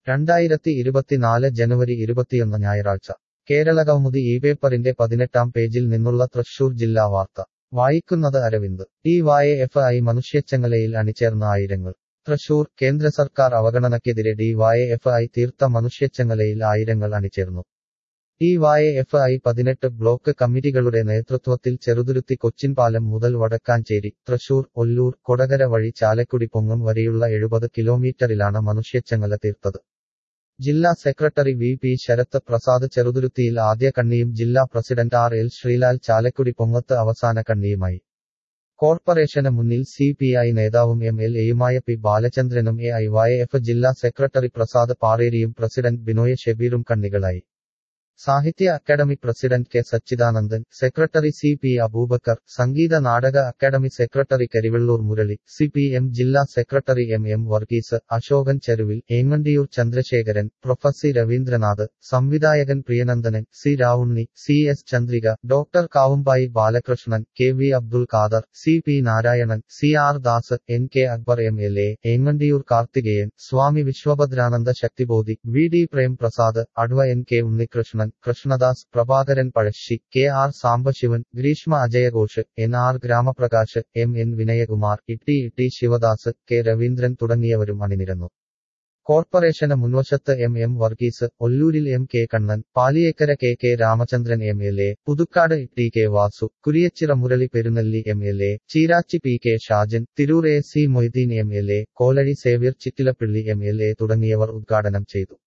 രണ്ടായിരത്തി ഇരുപത്തിനാല് ജനുവരി ഇരുപത്തിയൊന്ന് ഞായറാഴ്ച കേരളകൗമുദി ഈ പേപ്പറിന്റെ പതിനെട്ടാം പേജിൽ നിന്നുള്ള തൃശൂർ ജില്ലാ വാർത്ത വായിക്കുന്നത് Aravind T Y F I മനുഷ്യച്ചങ്ങലയിൽ അണിചേർന്ന ആയിരങ്ങൾ തൃശൂർ കേന്ദ്ര സർക്കാർ അവഗണനയ്ക്കെതിരെ ഡി വായ എഫ് ഐ തീർത്ത മനുഷ്യച്ചങ്ങലയിൽ ആയിരങ്ങൾ അണിചേർന്നു ടി വായ എഫ് ഐ പതിനെട്ട് ബ്ലോക്ക് കമ്മിറ്റികളുടെ നേതൃത്വത്തിൽ ചെറുതുരുത്തി കൊച്ചിൻപാലം മുതൽ വടക്കാഞ്ചേരി തൃശൂർ ഒല്ലൂർ കൊടകര വഴി ചാലക്കുടി പൊങ്ങം വരെയുള്ള എഴുപത് കിലോമീറ്ററിലാണ് മനുഷ്യച്ചങ്ങല തീർത്തത് ജില്ലാ secretary V P Sharath Prasad ചെറുതുരുത്തിയിൽ ആദ്യ കണ്ണിയും ജില്ലാ president R L Sreelal Chalakudy പൊങ്ങത്ത് അവസാന കണ്ണിയുമായി കോർപ്പറേഷന് മുന്നിൽ സി പി ഐ നേതാവും എം എൽ എയുമായ പി ബാലചന്ദ്രനും എ ഐ വൈ എഫ് ജില്ലാ സെക്രട്ടറി പ്രസാദ് പാറേരിയും പ്രസിഡന്റ് ബിനോയ് ഷെബീറും കണ്ണികളായി Sahitya Akademi president K Sachidanandan secretary C P Aboobacker Sangeetha Nataka Akademi secretary Karivellur Murali C P M ജില്ലാ secretary M M Varghese Ashokan Cheruvil Engandiyur Chandrasekharan prof C Ravindranath സംവിധായകൻ Priyanandanan C Ravunni C S Chandrika doctor Kavumbayi Balakrishnan K V Abdul Khader C P Narayanan C R Das N K Akbar M L A Engandiyur Karthikeyan Swami Vishwabhadrananda Shakthibodhi V D Prem Prasad adv N K Unnikrishnan Krishnadas Prabhakaran Pazhassi K R Sambasivan Greeshma അജയഘോഷ് N R Gramaprakash M N Vinayakumar Itty Itty Sivadas K Raveendran തുടങ്ങിയവരും അണിനിരന്നു കോർപ്പറേഷന് മുൻവശത്ത് M M Varghese ഒല്ലൂരിൽ M K Kannan Paliyekkara K K Ramachandran M L A Puthukkad T K Vasu Kuriachira Murali Perunnelli M L A Cheerachi P K Shajan Tirur A C Moideen M L A Kolazhy Xavier Chittilappilly M L A തുടങ്ങിയവർ ഉദ്ഘാടനം ചെയ്തു